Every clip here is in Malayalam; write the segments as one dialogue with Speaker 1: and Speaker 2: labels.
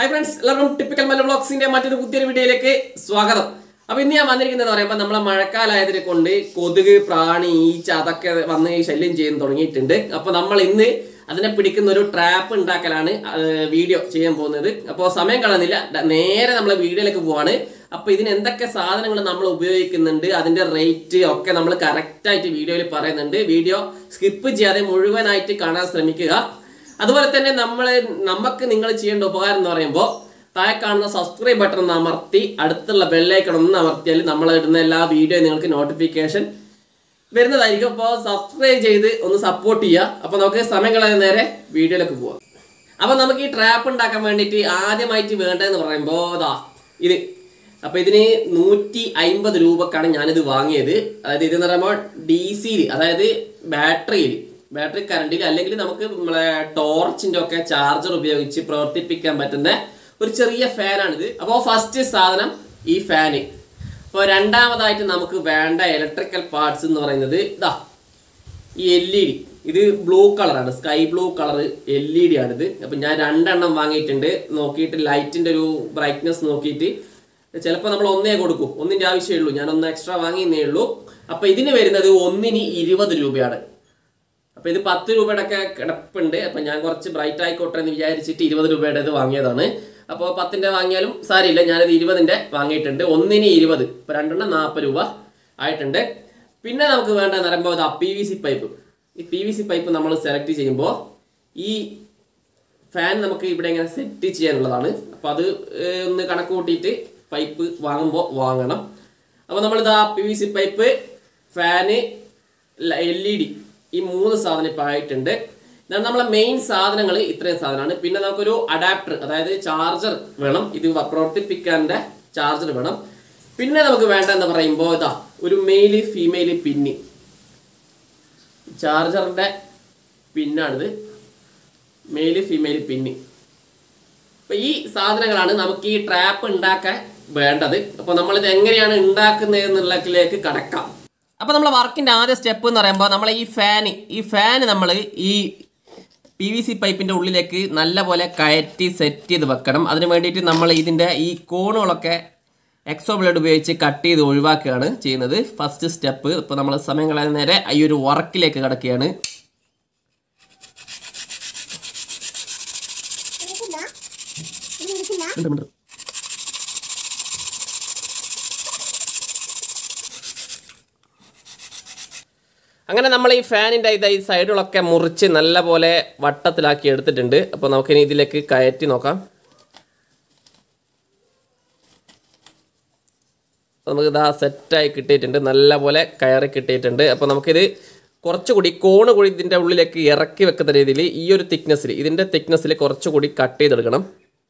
Speaker 1: ഹായ് ഫ്രണ്ട്സ് എല്ലാവർക്കും ടിപ്പിക്കൽ മല ബ്ലോഗ്സിന്റെ മറ്റൊരു പുതിയൊരു വീഡിയോയിലേക്ക് സ്വാഗതം അപ്പൊ ഇന്ന് ഞാൻ വന്നിരിക്കുന്നത് പറയുമ്പോൾ നമ്മളെ മഴക്കാലമായതിനെ കൊണ്ട് കൊതുക് പ്രാണി ഈച്ച അതൊക്കെ വന്ന് ഈ ശല്യം ചെയ്യാൻ തുടങ്ങിയിട്ടുണ്ട് അപ്പൊ നമ്മൾ ഇന്ന് അതിനെ പിടിക്കുന്ന ഒരു ട്രാപ്പ് ഉണ്ടാക്കലാണ് വീഡിയോ ചെയ്യാൻ പോകുന്നത് അപ്പോൾ സമയം കളയുന്നില്ല ഡ- നേരെ നമ്മൾ വീഡിയോയിലേക്ക് പോവാണ് അപ്പൊ ഇതിന് എന്തൊക്കെ സാധനങ്ങൾ നമ്മൾ ഉപയോഗിക്കുന്നുണ്ട് അതിന്റെ റേറ്റ് ഒക്കെ നമ്മൾ കറക്റ്റ് ആയിട്ട് വീഡിയോയിൽ പറയുന്നുണ്ട് വീഡിയോ സ്കിപ്പ് ചെയ്യാതെ മുഴുവനായിട്ട് കാണാൻ ശ്രമിക്കുക അതുപോലെ തന്നെ നമ്മൾ നമുക്ക് നിങ്ങൾ ചെയ്യേണ്ട ഉപകാരം എന്ന് പറയുമ്പോൾ താഴെ കാണുന്ന സബ്സ്ക്രൈബ് ബട്ടൺ ഒന്ന് അമർത്തി അടുത്തുള്ള ബെല്ലൈക്കൺ ഒന്ന് അമർത്തിയാൽ നമ്മൾ ഇടുന്ന എല്ലാ വീഡിയോ നിങ്ങൾക്ക് നോട്ടിഫിക്കേഷൻ വരുന്നതായിരിക്കും അപ്പോൾ സബ്സ്ക്രൈബ് ചെയ്ത് ഒന്ന് സപ്പോർട്ട് ചെയ്യുക അപ്പോൾ നമുക്ക് സമയം കളയാൻ നേരെ വീഡിയോയിലേക്ക് പോവാം അപ്പോൾ നമുക്ക് ഈ ട്രാപ്പ് ഉണ്ടാക്കാൻ വേണ്ടിയിട്ട് ആദ്യമായിട്ട് വേണ്ടതെന്ന് പറയുമ്പോൾ ഇതാ ഇത് അപ്പോൾ ഇതിന് നൂറ്റി അമ്പത് രൂപക്കാണ് ഞാനിത് വാങ്ങിയത് അതായത് ഇതെന്ന് പറയുമ്പോൾ ഡി സിയിൽ അതായത് ബാറ്ററിയിൽ ബാറ്ററി കറണ്ടിൽ അല്ലെങ്കിൽ നമുക്ക് നമ്മളെ ടോർച്ചിന്റെ ഒക്കെ ചാർജർ ഉപയോഗിച്ച് പ്രവർത്തിപ്പിക്കാൻ പറ്റുന്ന ഒരു ചെറിയ ഫാനാണിത് അപ്പോൾ ഫസ്റ്റ് സാധനം ഈ ഫാന് അപ്പോൾ രണ്ടാമതായിട്ട് നമുക്ക് വേണ്ട ഇലക്ട്രിക്കൽ പാർട്സ് എന്ന് പറയുന്നത് ഇതാ ഈ എൽ ഇ ഡി ഇത് ബ്ലൂ കളറാണ് sky blue colour L E D ആണിത് അപ്പം ഞാൻ രണ്ടെണ്ണം വാങ്ങിയിട്ടുണ്ട് നോക്കിയിട്ട് ലൈറ്റിൻ്റെ ഒരു ബ്രൈറ്റ്നസ് നോക്കിയിട്ട് ചിലപ്പോൾ നമ്മൾ ഒന്നേ കൊടുക്കും ഒന്നിൻ്റെ ആവശ്യമേ ഉള്ളൂ ഞാൻ ഒന്ന് എക്സ്ട്രാ വാങ്ങിയെന്നേ ഉള്ളൂ അപ്പോൾ ഇതിന് വരുന്നത് ഒന്നിന് ഇരുപത് രൂപയാണ് അപ്പോൾ ഇത് പത്ത് രൂപയുടെ ഒക്കെ കിടപ്പുണ്ട് അപ്പം ഞാൻ കുറച്ച് ബ്രൈറ്റ് ആയിക്കോട്ടെ എന്ന് വിചാരിച്ചിട്ട് ഇരുപത് രൂപയുടെ ഇത് വാങ്ങിയതാണ് അപ്പോൾ പത്തിൻ്റെ വാങ്ങിയാലും സാരമില്ല ഞാനത് ഇരുപതിൻ്റെ വാങ്ങിയിട്ടുണ്ട് ഒന്നിന് ഇരുപത് ഇപ്പോൾ രണ്ടെണ്ണം നാൽപ്പത് രൂപ ആയിട്ടുണ്ട് പിന്നെ നമുക്ക് വേണ്ടതെന്ന് പറയുമ്പോൾ ഇതാ പി വി സി പൈപ്പ് ഈ പി വി സി പൈപ്പ് നമ്മൾ സെലക്ട് ചെയ്യുമ്പോൾ ഈ ഫാൻ നമുക്ക് ഇവിടെ ഇങ്ങനെ സെറ്റ് ചെയ്യാനുള്ളതാണ് അപ്പോൾ അത് ഏഹ്, ഒന്ന് കണക്ക് കൂട്ടിയിട്ട് പൈപ്പ് വാങ്ങുമ്പോൾ വാങ്ങണം അപ്പോൾ നമ്മളിതാ പി വി സി പൈപ്പ് ഫാന് എൽ ഇ ഡി ഈ മൂന്ന് സാധനം ഇപ്പോൾ ആയിട്ടുണ്ട് ഇതാണ് നമ്മളെ മെയിൻ സാധനങ്ങൾ ഇത്രയും സാധനമാണ് പിന്നെ നമുക്കൊരു അഡാപ്റ്റർ അതായത് ചാർജർ വേണം ഇത് വ- പ്രവർത്തിപ്പിക്കാൻ്റെ ചാർജർ വേണം പിന്നെ നമുക്ക് വേണ്ട എന്ന് പറയുമ്പോൾ ഇതാ ഒരു മെയില് ഫീമെയില് പിന്നി ചാർജറിൻ്റെ പിന്നാണിത് മെയില് ഫീമെയില് പിന്നി അപ്പൊ ഈ സാധനങ്ങളാണ് നമുക്ക് ഈ ട്രാപ്പ് ഉണ്ടാക്കാൻ വേണ്ടത് അപ്പൊ നമ്മളിത് എങ്ങനെയാണ് ഉണ്ടാക്കുന്നത് എന്നുള്ളതിലേക്ക് കടക്കാം അപ്പൊ നമ്മളെ വർക്കിന്റെ ആദ്യ സ്റ്റെപ്പ് എന്ന് പറയുമ്പോൾ നമ്മൾ ഈ ഫാന് ഈ ഫാന് നമ്മൾ ഈ പി വി സി പൈപ്പിന്റെ ഉള്ളിലേക്ക് നല്ലപോലെ കയറ്റി സെറ്റ് ചെയ്ത് വെക്കണം അതിന് വേണ്ടിയിട്ട് നമ്മൾ ഇതിന്റെ ഈ കോണുകളൊക്കെ എക്സോ ബ്ലേഡ് ഉപയോഗിച്ച് കട്ട് ചെയ്ത് ഒഴിവാക്കുകയാണ് ചെയ്യുന്നത് ഫസ്റ്റ് സ്റ്റെപ്പ് ഇപ്പോൾ നമ്മൾ സമയം കളയാൻ നേരെ ഈ ഒരു വർക്കിലേക്ക് കിടക്കുകയാണ് ഉണ്ട്, ഉണ്ട്. അങ്ങനെ നമ്മൾ ഈ ഫാനിൻ്റെ ഇത് ഈ സൈഡുകളൊക്കെ മുറിച്ച് നല്ലപോലെ വട്ടത്തിലാക്കി എടുത്തിട്ടുണ്ട് അപ്പോൾ നമുക്കിനി ഇതിലേക്ക് കയറ്റി നോക്കാം നമുക്ക് ഇതാ സെറ്റായി കിട്ടിയിട്ടുണ്ട് നല്ലപോലെ കയറി കിട്ടിയിട്ടുണ്ട് അപ്പോൾ നമുക്കിത് കുറച്ചുകൂടി കോണ് കൂടി ഇതിൻ്റെ ഉള്ളിലേക്ക് ഇറക്കി വെക്കുന്ന രീതിയിൽ ഈ ഒരു തിക്നെസ്സിൽ ഇതിൻ്റെ തിക്നെസ്സിൽ കുറച്ചുകൂടി കട്ട് ചെയ്തെടുക്കണം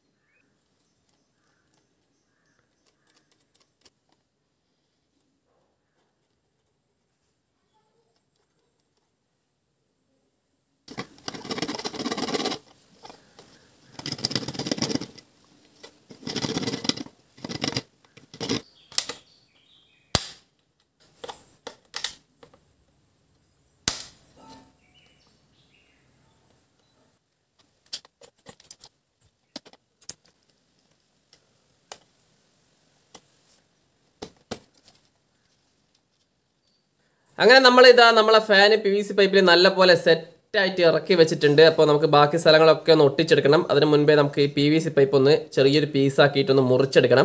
Speaker 1: അങ്ങനെ നമ്മൾ ഇതാ നമ്മളെ ഫാന് പി വി സി പൈപ്പിൽ നല്ലപോലെ സെറ്റായിട്ട് ഇറക്കി വെച്ചിട്ടുണ്ട് അപ്പോൾ നമുക്ക് ബാക്കി സ്ഥലങ്ങളൊക്കെ ഒന്ന് ഒട്ടിച്ചെടുക്കണം അതിന് മുൻപേ നമുക്ക് ഈ പി വി സി പൈപ്പ് ഒന്ന് ചെറിയൊരു പീസാക്കിയിട്ടൊന്ന് മുറിച്ചെടുക്കണം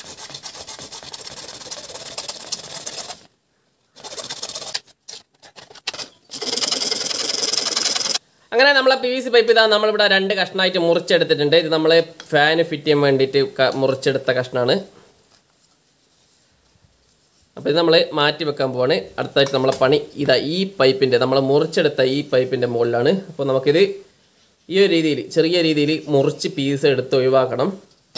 Speaker 1: അങ്ങനെ നമ്മളെ പി വി സി പൈപ്പ് ഇതാ നമ്മളിവിടെ രണ്ട് കഷ്ണമായിട്ട് മുറിച്ചെടുത്തിട്ടുണ്ട് ഇത് നമ്മൾ ഫാന് ഫിറ്റ് ചെയ്യാൻ വേണ്ടിയിട്ട് ക- മുറിച്ചെടുത്ത കഷ്ണമാണ് അപ്പോൾ ഇത് നമ്മൾ മാറ്റി വെക്കാൻ പോവാണ് അടുത്തായിട്ട് നമ്മളെ പണി ഇതാ ഈ പൈപ്പിൻ്റെ നമ്മൾ മുറിച്ചെടുത്ത ഈ പൈപ്പിൻ്റെ മുകളിലാണ് അപ്പോൾ നമുക്കിത് ഈ ഒരു രീതിയിൽ ചെറിയ രീതിയിൽ മുറിച്ച് പീസ് എടുത്ത് ഒഴിവാക്കണം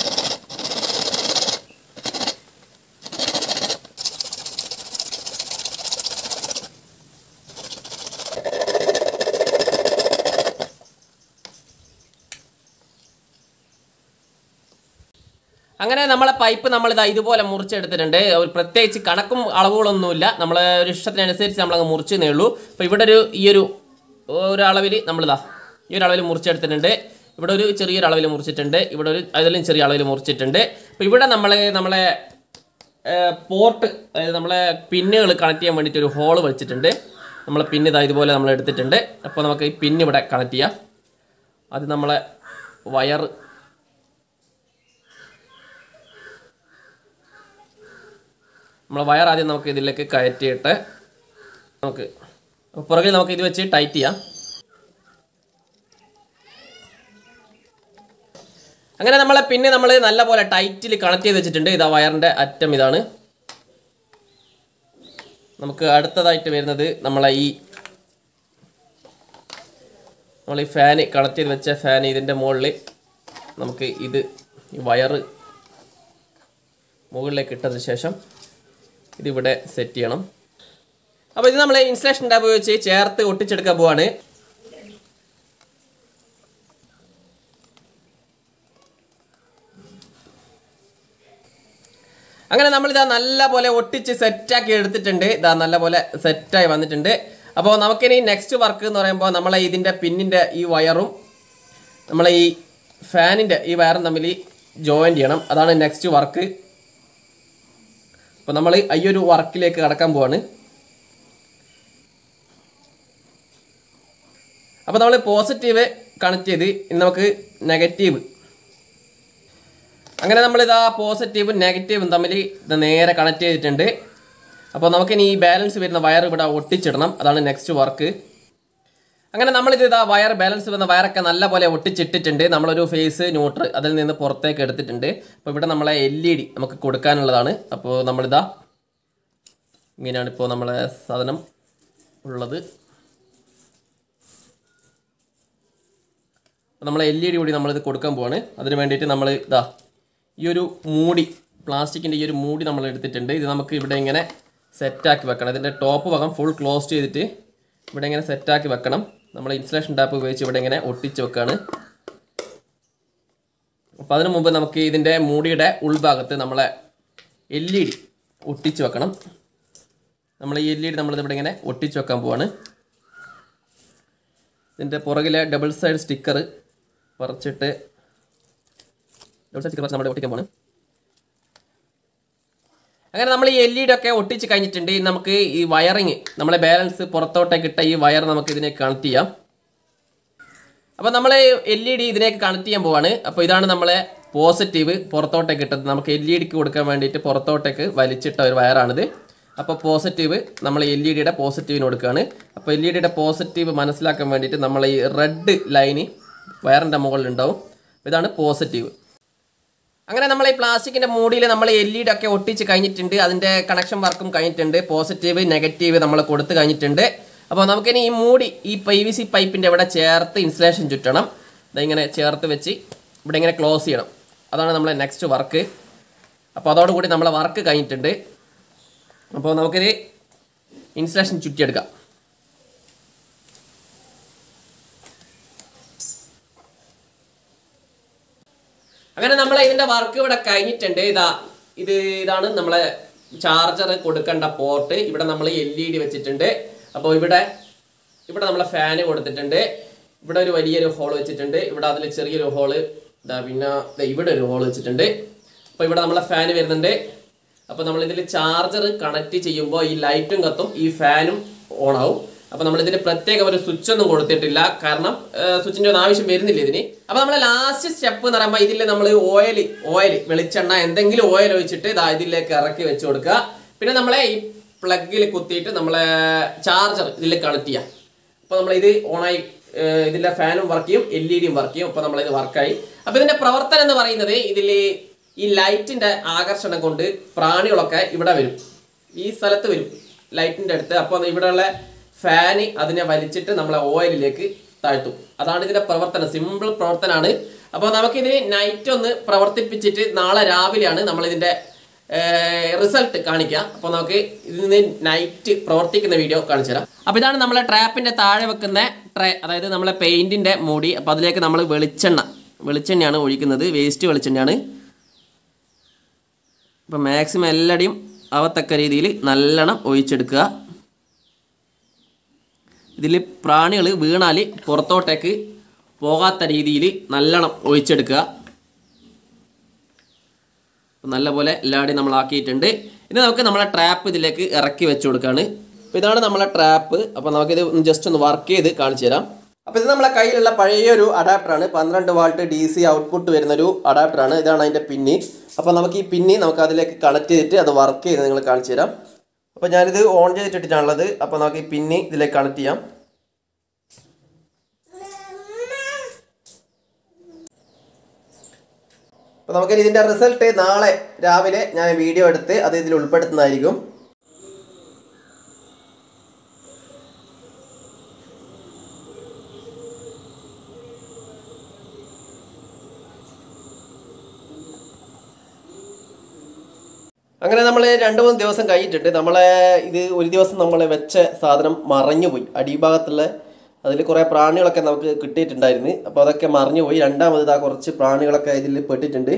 Speaker 1: അങ്ങനെ നമ്മളെ പൈപ്പ് നമ്മൾ ഇതാ ഇതുപോലെ മുറിച്ചെടുത്തിട്ടുണ്ട് ഒരു പ്രത്യേകിച്ച് കണക്കും അളവുകളൊന്നുമില്ല നമ്മൾ ഒരു ഇഷ്ടത്തിനനുസരിച്ച് നമ്മളങ്ങ് മുറിച്ചതേ ഉള്ളൂ അപ്പോൾ ഇവിടെ ഒരു ഈ ഒരു ഒരു അളവിൽ നമ്മളിതാ ഈ ഒരു അളവിൽ മുറിച്ചെടുത്തിട്ടുണ്ട് ഇവിടെ ഒരു ചെറിയൊരു അളവിൽ മുറിച്ചിട്ടുണ്ട് ഇവിടെ ഒരു അതിലും ചെറിയ അളവിൽ മുറിച്ചിട്ടുണ്ട് അപ്പോൾ ഇവിടെ നമ്മൾ നമ്മളെ പോർട്ട് അതായത് നമ്മളെ പിന്നുകൾ കണക്ട് ചെയ്യാൻ വേണ്ടിയിട്ട് ഒരു ഹോള് വെച്ചിട്ടുണ്ട് നമ്മളെ പിന്ന് ഇതാ ഇതുപോലെ നമ്മൾ എടുത്തിട്ടുണ്ട് അപ്പോൾ നമുക്ക് ഈ പിന്ന് ഇവിടെ കണക്ട് ചെയ്യാം അത് നമ്മളെ വയർ നമ്മളെ വയർ ആദ്യം നമുക്ക് ഇതിലേക്ക് കയറ്റിയിട്ട് നമുക്ക് പുറകിൽ നമുക്ക് ഇത് വെച്ച് ടൈറ്റ് ചെയ്യാം അങ്ങനെ നമ്മളെ പിന്നെ നമ്മൾ നല്ലപോലെ ടൈറ്റിൽ കണക്ട് ചെയ്ത് വെച്ചിട്ടുണ്ട് ഇതാ വയറിൻ്റെ അറ്റം ഇതാണ് നമുക്ക് അടുത്തതായിട്ട് വരുന്നത് നമ്മളെ ഈ നമ്മൾ ഈ ഫാന് കണക്ട് ചെയ്ത് വെച്ച ഫാൻ ഇതിൻ്റെ മുകളിൽ നമുക്ക് ഇത് ഈ വയറ് മുകളിലേക്ക് ഇട്ടതിന് ശേഷം ഇതിവിടെ സെറ്റ് ചെയ്യണം അപ്പോൾ ഇത് നമ്മൾ ഇൻസ്റ്റലേഷൻ ടാബ് വെച്ച് ചേർത്ത് ഒട്ടിച്ചെടുക്കാൻ പോവാണ് അങ്ങനെ നമ്മളിതാ നല്ല പോലെ ഒട്ടിച്ച് സെറ്റാക്കി എടുത്തിട്ടുണ്ട് ഇതാ നല്ല പോലെ സെറ്റായി വന്നിട്ടുണ്ട് അപ്പോൾ നമുക്കിനി നെക്സ്റ്റ് വർക്ക് എന്ന് പറയുമ്പോൾ നമ്മളെ ഇതിൻ്റെ പിന്നിൻ്റെ ഈ വയറും നമ്മളെ ഈ ഫാനിൻ്റെ ഈ വയറും തമ്മിൽ ജോയിൻ ചെയ്യണം അതാണ് നെക്സ്റ്റ് വർക്ക് അപ്പോൾ നമ്മൾ ഈ ഒരു വർക്കിലേക്ക് കടക്കാൻ പോവാണ് അപ്പോൾ നമ്മൾ പോസിറ്റീവ് കണക്ട് ചെയ്ത് ഇനി നമുക്ക് നെഗറ്റീവ് അങ്ങനെ നമ്മളിതാ പോസിറ്റീവും നെഗറ്റീവും തമ്മിൽ ഇത് നേരെ കണക്ട് ചെയ്തിട്ടുണ്ട് അപ്പോൾ നമുക്കിനി ഈ ബാലൻസ് വരുന്ന വയർ ഇവിടെ ഒട്ടിച്ചിടണം അതാണ് നെക്സ്റ്റ് വർക്ക് അങ്ങനെ നമ്മളിത് ഇതാ വയർ ബാലൻസ് വരുന്ന വയറൊക്കെ നല്ല പോലെ ഒട്ടിച്ചിട്ടിട്ടുണ്ട് നമ്മളൊരു ഫേസ് ന്യൂട്രൽ അതിൽ നിന്ന് പുറത്തേക്ക് എടുത്തിട്ടുണ്ട് അപ്പോൾ ഇവിടെ നമ്മളെ എൽ ഇ ഡി നമുക്ക് കൊടുക്കാനുള്ളതാണ് അപ്പോൾ നമ്മളിതാ ഇങ്ങനെയാണ് ഇപ്പോൾ നമ്മളെ സാധനം ഉള്ളത് നമ്മൾ എൽ ഇ ഡി കൂടി നമ്മളിത് കൊടുക്കാൻ പോവാണ് അതിന് വേണ്ടിയിട്ട് നമ്മൾ ഇതാ ഈ ഒരു മൂടി പ്ലാസ്റ്റിക്കിൻ്റെ ഈ ഒരു മൂടി നമ്മൾ എടുത്തിട്ടുണ്ട് ഇത് നമുക്ക് ഇവിടെ ഇങ്ങനെ സെറ്റാക്കി വെക്കണം ഇതിൻ്റെ ടോപ്പ് ഭാഗം ഫുൾ ക്ലോസ് ചെയ്തിട്ട് ഇവിടെ ഇങ്ങനെ സെറ്റാക്കി വെക്കണം നമ്മൾ ഇൻസുലേഷൻ ടാപ്പ് ഉപയോഗിച്ച് ഇവിടെ ഇങ്ങനെ ഒട്ടിച്ച് വെക്കുകയാണ് അപ്പോൾ അതിനു മുമ്പ് നമുക്ക് ഇതിൻ്റെ മൂടിയുടെ ഉൾഭാഗത്ത് നമ്മളെ എൽ ഇ ഡി ഒട്ടിച്ച് വെക്കണം നമ്മൾ ഈ എൽ ഇ ഡി നമ്മളിത് ഇവിടെ ഇങ്ങനെ ഒട്ടിച്ച് വെക്കാൻ പോവാണ് ഇതിൻ്റെ പുറകിലെ ഡബിൾ സൈഡ് സ്റ്റിക്കർ പറിച്ചിട്ട് ഡബിൾ സൈഡ് സ്റ്റിക്കർ നമ്മൾ ഒട്ടിക്കാൻ പോവാണ് അങ്ങനെ നമ്മൾ ഈ എൽ ഇ ഡി ഒക്കെ ഒട്ടിച്ച് കഴിഞ്ഞിട്ടുണ്ട് ഇനി നമുക്ക് ഈ വയറിങ് നമ്മളെ ബാലൻസ് പുറത്തോട്ടേക്ക് ഇട്ട ഈ വയർ നമുക്ക് ഇതിനെ കണക്ട് ചെയ്യാം അപ്പോൾ നമ്മൾ എൽ ഇ ഡി ഇതിലേക്ക് കണക്ട് ചെയ്യാൻ പോവാണ് അപ്പോൾ ഇതാണ് നമ്മളെ പോസിറ്റീവ് പുറത്തോട്ടേക്ക് ഇട്ടത് നമുക്ക് എൽ ഇ ഡിക്ക് കൊടുക്കാൻ വേണ്ടിയിട്ട് പുറത്തോട്ടേക്ക് വലിച്ചിട്ട ഒരു വയറാണിത് അപ്പോൾ പോസിറ്റീവ് നമ്മൾ എൽ ഇ ഡിയുടെ പോസിറ്റീവിന് കൊടുക്കുകയാണ് അപ്പോൾ എൽ ഇ ഡിയുടെ പോസിറ്റീവ് മനസ്സിലാക്കാൻ വേണ്ടിയിട്ട് നമ്മൾ ഈ റെഡ് ലൈന് വയറിൻ്റെ മുകളിൽ ഉണ്ടാവും ഇതാണ് പോസിറ്റീവ് അങ്ങനെ നമ്മൾ ഈ പ്ലാസ്റ്റിക്കിന്റെ മൂടിയിൽ നമ്മൾ എൽ ഇ ഡി ഒക്കെ ഒട്ടിച്ച് കഴിഞ്ഞിട്ടുണ്ട് അതിന്റെ കണക്ഷൻ വർക്കും കഴിഞ്ഞിട്ടുണ്ട് പോസിറ്റീവ് നെഗറ്റീവ് നമ്മൾ കൊടുത്ത് കഴിഞ്ഞിട്ടുണ്ട് അപ്പോൾ നമുക്കിനി ഈ മൂടി ഈ പി വി സി പൈപ്പിന്റെ ഇവിടെ ചേർത്ത് ഇൻസുലേഷൻ ചുറ്റണം ഇങ്ങനെ ചേർത്ത് വെച്ച് ഇവിടെ ഇങ്ങനെ ക്ലോസ് ചെയ്യണം അതാണ് നമ്മളെ നെക്സ്റ്റ് വർക്ക് അപ്പോൾ അതോടുകൂടി നമ്മളെ വർക്ക് കഴിഞ്ഞിട്ടുണ്ട് അപ്പോൾ നമുക്കിത് ഇൻസുലേഷൻ ചുറ്റിയെടുക്കാം അങ്ങനെ നമ്മൾ ഇതിന്റെ വർക്ക് ഇവിടെ കഴിഞ്ഞിട്ടുണ്ട് ഇതാ ഇത് ഇതാണ് നമ്മളെ ചാർജർ കൊടുക്കേണ്ട പോർട്ട് ഇവിടെ നമ്മൾ എൽ ഇ ഡി വെച്ചിട്ടുണ്ട് അപ്പോൾ ഇവിടെ ഇവിടെ നമ്മളെ ഫാന് കൊടുത്തിട്ടുണ്ട് ഇവിടെ ഒരു വലിയൊരു ഹോൾ വെച്ചിട്ടുണ്ട് ഇവിടെ അതിൽ ചെറിയൊരു ഹോള് ഇതാ പിന്നെ ദേ ഇവിടെ ഒരു ഹോൾ വെച്ചിട്ടുണ്ട് അപ്പോൾ ഇവിടെ നമ്മളെ ഫാന് വരുന്നുണ്ട് അപ്പോൾ നമ്മൾ ഇതിൽ ചാർജർ കണക്ട് ചെയ്യുമ്പോൾ ഈ ലൈറ്റും കത്തും ഈ ഫാനും ഓൺ ആവും അപ്പോൾ നമ്മൾ ഇതിന് പ്രത്യേക ഒരു സ്വിച്ച് ഒന്നും കൊടുത്തിട്ടില്ല കാരണം സ്വിച്ചിന്റെ ഒന്നും ആവശ്യം വരുന്നില്ല ഇതിന് അപ്പോൾ നമ്മൾ ലാസ്റ്റ് സ്റ്റെപ്പ് എന്ന് പറയുമ്പോൾ ഇതിൽ നമ്മൾ ഓയിൽ ഓയിൽ വെളിച്ചെണ്ണ എന്തെങ്കിലും ഓയിൽ ഒഴിച്ചിട്ട് ഇതാ ഇതിലേക്ക് ഇറക്കി വെച്ച് കൊടുക്കുക പിന്നെ നമ്മളെ ഈ പ്ലഗിൽ കുത്തിയിട്ട് നമ്മളെ ചാർജർ ഇതിൽ കണക്ട് ചെയ്യാം അപ്പോൾ നമ്മൾ ഇത് ഓണായി ഏഹ് ഇതിന്റെ ഫാനും വർക്ക് ചെയ്യും എൽ ഇ ഡിയും വർക്ക് ചെയ്യും അപ്പോൾ നമ്മളിത് വർക്കായി അപ്പോൾ ഇതിന്റെ പ്രവർത്തനം എന്ന് പറയുന്നത് ഇതിൽ ഈ ലൈറ്റിന്റെ ആകർഷണം കൊണ്ട് പ്രാണികളൊക്കെ ഇവിടെ വരും ഈ സ്ഥലത്ത് വരും ലൈറ്റിന്റെ അടുത്ത് അപ്പോൾ ഇവിടെയുള്ള ഫാന് അതിനെ വലിച്ചിട്ട് നമ്മളെ ഓയിലിലേക്ക് താഴ്ത്തും അതാണ് ഇതിന്റെ പ്രവർത്തനം സിമ്പിൾ പ്രവർത്തനമാണ് അപ്പോൾ നമുക്കിത് നൈറ്റ് ഒന്ന് പ്രവർത്തിപ്പിച്ചിട്ട് നാളെ രാവിലെയാണ് നമ്മൾ ഇതിന്റെ റിസൾട്ട് കാണിക്കാം അപ്പോൾ നമുക്ക് ഇതിന് നൈറ്റ് പ്രവർത്തിക്കുന്ന വീഡിയോ കാണിച്ചു തരാം അപ്പോൾ ഇതാണ് നമ്മളെ ട്രാപ്പിന്റെ താഴെ വെക്കുന്ന ട്രേ അതായത് നമ്മളെ പെയിന്റിന്റെ മൂടി അപ്പോൾ അതിലേക്ക് നമ്മൾ വെളിച്ചെണ്ണ വെളിച്ചെണ്ണയാണ് ഒഴിക്കുന്നത് വേസ്റ്റ് വെളിച്ചെണ്ണയാണ് അപ്പോൾ മാക്സിമം എല്ലാടിയും ആവത്തക്ക രീതിയിൽ നല്ലോണം ഒഴിച്ചെടുക്കുക ഇതിൽ പ്രാണികൾ വീണാൽ പുറത്തോട്ടേക്ക് പോകാത്ത രീതിയിൽ നല്ലോണം ഒഴിച്ചെടുക്കുക അപ്പോൾ നല്ലപോലെ എല്ലാവരുടെയും നമ്മൾ ആക്കിയിട്ടുണ്ട് ഇനി നമുക്ക് നമ്മളെ ട്രാപ്പ് ഇതിലേക്ക് ഇറക്കി വെച്ച് കൊടുക്കുകയാണ് അപ്പോൾ ഇതാണ് നമ്മളെ ട്രാപ്പ് അപ്പോൾ നമുക്കിത് ജസ്റ്റ് ഒന്ന് വർക്ക് ചെയ്ത് കാണിച്ചു തരാം അപ്പോൾ ഇത് നമ്മളെ കയ്യിലുള്ള പഴയൊരു അഡാപ്റ്ററാണ് പന്ത്രണ്ട് വാൾട്ട് ഡി സി ഔട്ട്പുട്ട് വരുന്നൊരു അഡാപ്റ്ററാണ് ഇതാണ് അതിൻ്റെ പിന്നി അപ്പോൾ നമുക്ക് ഈ പിന്നി നമുക്ക് അതിലേക്ക് കണക്ട് ചെയ്തിട്ട് അത് വർക്ക് ചെയ്ത് നിങ്ങൾ കാണിച്ചു തരാം അപ്പോൾ ഞാനിത് ഓൺ ചെയ്തിട്ടിട്ടാണുള്ളത് അപ്പോൾ നമുക്ക് ഈ പിന്നി ഇതിലേക്ക് കണക്ട് ചെയ്യാം അപ്പോൾ നമുക്ക് ഇതിൻ്റെ റിസൾട്ട് നാളെ രാവിലെ ഞാൻ വീഡിയോ എടുത്ത് അത് ഇതിൽ ഉൾപ്പെടുത്തുന്നതായിരിക്കും അങ്ങനെ നമ്മൾ രണ്ട് മൂന്ന് ദിവസം കഴിഞ്ഞിട്ടുണ്ട് നമ്മളെ ഇത് ഒരു ദിവസം നമ്മൾ വെച്ച സാധനം മറഞ്ഞു പോയി അടിഭാഗത്തുള്ള അതിൽ കുറേ പ്രാണികളൊക്കെ നമുക്ക് കിട്ടിയിട്ടുണ്ടായിരുന്നു അപ്പോൾ അതൊക്കെ മറിഞ്ഞു പോയി രണ്ടാമത് ഇതാ കുറച്ച് പ്രാണികളൊക്കെ ഇതിൽ പെട്ടിട്ടുണ്ട്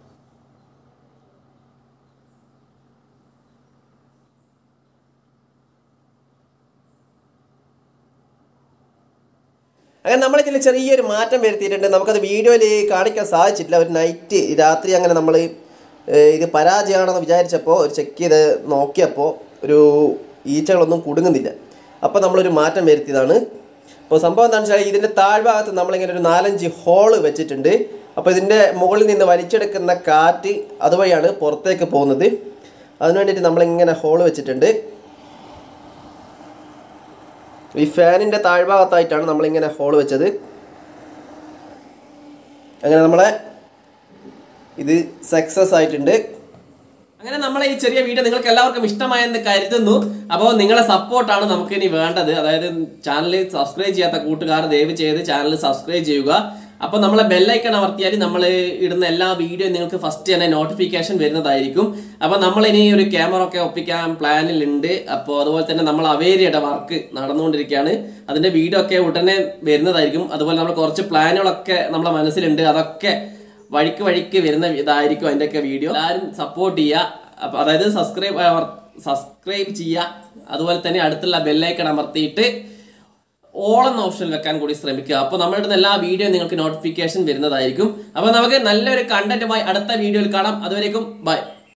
Speaker 1: അങ്ങനെ നമ്മളിതിൽ ചെറിയൊരു മാറ്റം വരുത്തിയിട്ടുണ്ട് നമുക്കത് വീഡിയോയിൽ കാണിക്കാൻ സാധിച്ചിട്ടില്ല ഒരു നൈറ്റ് രാത്രി അങ്ങനെ നമ്മൾ ഇത് പരാജയമാണെന്ന് വിചാരിച്ചപ്പോൾ ഒരു ചെക്ക് ചെയ്ത് നോക്കിയപ്പോൾ ഒരു ഈച്ചകളൊന്നും കുടുങ്ങുന്നില്ല അപ്പോൾ നമ്മളൊരു മാറ്റം വരുത്തിയതാണ് അപ്പോൾ സംഭവം എന്താണെന്ന് വെച്ചാൽ ഇതിൻ്റെ താഴ്ഭാഗത്ത് നമ്മളിങ്ങനെ ഒരു നാലഞ്ച് ഹോള് വെച്ചിട്ടുണ്ട് അപ്പോൾ ഇതിൻ്റെ മുകളിൽ നിന്ന് വലിച്ചെടുക്കുന്ന കാറ്റ് അതുവഴിയാണ് പുറത്തേക്ക് പോകുന്നത് അതിന് വേണ്ടിയിട്ട് നമ്മളിങ്ങനെ ഹോള് വെച്ചിട്ടുണ്ട് ഈ ഫാനിൻ്റെ താഴ്ഭാഗത്തായിട്ടാണ് നമ്മളിങ്ങനെ ഹോൾ വെച്ചത് അങ്ങനെ നമ്മളെ ഇത് സക്സസ് ആയിട്ടുണ്ട് അങ്ങനെ നമ്മളെ ഈ ചെറിയ വീഡിയോ നിങ്ങൾക്ക് എല്ലാവർക്കും ഇഷ്ടമായെന്ന് കരുതുന്നു അപ്പോൾ നിങ്ങളെ സപ്പോർട്ടാണ് നമുക്ക് ഇനി വേണ്ടത് അതായത് ചാനൽ സബ്സ്ക്രൈബ് ചെയ്യാത്ത കൂട്ടുകാർ ദയവ് ചെയ്ത് ചാനൽ സബ്സ്ക്രൈബ് ചെയ്യുക അപ്പോൾ നമ്മളെ ബെല്ലൈക്കൺ അമർത്തിയാൽ നമ്മൾ ഇടുന്ന എല്ലാ വീഡിയോ നിങ്ങൾക്ക് ഫസ്റ്റ് തന്നെ നോട്ടിഫിക്കേഷൻ വരുന്നതായിരിക്കും അപ്പോൾ നമ്മൾ ഇനി ഒരു ക്യാമറ ഒക്കെ ഒപ്പിക്കാൻ പ്ലാനിലുണ്ട് അപ്പോൾ അതുപോലെ തന്നെ നമ്മൾ അവേരിയുടെ വർക്ക് നടന്നുകൊണ്ടിരിക്കുകയാണ് അതിന്റെ വീഡിയോ ഒക്കെ ഉടനെ വരുന്നതായിരിക്കും അതുപോലെ നമ്മൾ കുറച്ച് പ്ലാനുകളൊക്കെ നമ്മളെ മനസ്സിലുണ്ട് അതൊക്കെ വഴിക്ക് വഴിക്ക് വരുന്ന ഇതായിരിക്കും അതിൻ്റെയൊക്കെ വീഡിയോ എല്ലാവരും സപ്പോർട്ട് ചെയ്യുക അപ്പോൾ അതായത് സബ്സ്ക്രൈബ് സബ്സ്ക്രൈബ് ചെയ്യുക അതുപോലെ തന്നെ അടുത്തുള്ള ബെല്ലൈക്കൺ അമർത്തിയിട്ട് ഓൾ എന്ന ഓപ്ഷൻ വെക്കാൻ കൂടി ശ്രമിക്കുക അപ്പോൾ നമ്മുടെ ഇടുന്ന എല്ലാ വീഡിയോ നിങ്ങൾക്ക് നോട്ടിഫിക്കേഷൻ വരുന്നതായിരിക്കും അപ്പോൾ നമുക്ക് നല്ലൊരു കണ്ടന്റുമായി അടുത്ത വീഡിയോയിൽ കാണാം അതുവരേക്കും ബൈ